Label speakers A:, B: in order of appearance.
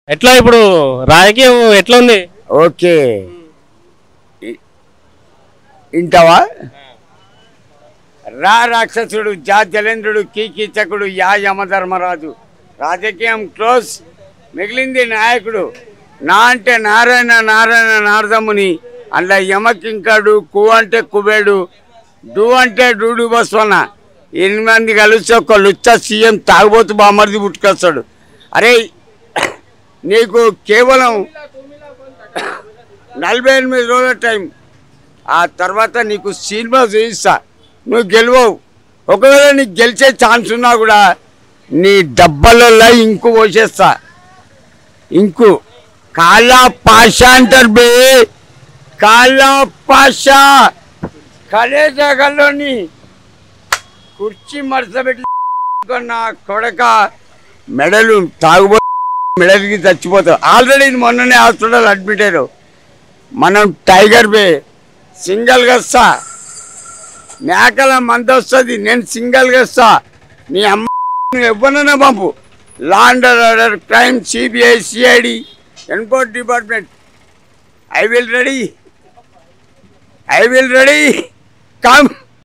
A: ఎట్లా ఇప్పుడు రాజకీయం ఎట్లా ఉంది
B: ఓకే ఇ- ఇంటవా రా రాక్షసుడు జా జలేంద్రుడు కీకీచకుడు యా యమధర్మరాజు రాజకీయం క్లోజ్ మిగిలింది నాయకుడు నా అంటే నారాయణ నారాయణ నారదముని అందులో యమకింకాడు కు అంటే కుబేడు డు అంటే డూడు బస్వన్న ఎనిమిది మంది కలిసి ఒక లుచ్చ సీఎం తాగుబోతు బామర్ది పుట్టుకొస్తాడు అరే నీకు కేవలం నలభై ఎనిమిది రోజుల టైం ఆ తర్వాత నీకు సినిమా చూపిస్తా నువ్వు గెలవవు ఒకవేళ నీకు గెలిచే ఛాన్స్ ఉన్నా కూడా నీ డబ్బలలో ఇంకు పోసేస్తా ఇంకు కాలా పాషా అంటారు బే కాలా పాషా కడే జగల్లోని కుర్చీ మడతబెట్టి నా కొడక మెడలు తాగుబో మెడలికి చచ్చిపోతావు ఆల్రెడీ మొన్ననే హాస్పిటల్ అడ్మిట్ అయ్యారు మనం టైగర్ బే సింగల్గా వస్తా మేకల మంద వస్తుంది నేను సింగల్గా వస్తా నీ అమ్మ నువ్వు ఎవరినైనా పంపు law and order crime CBI CID ఎన్కోట్ department I will ready I will ready come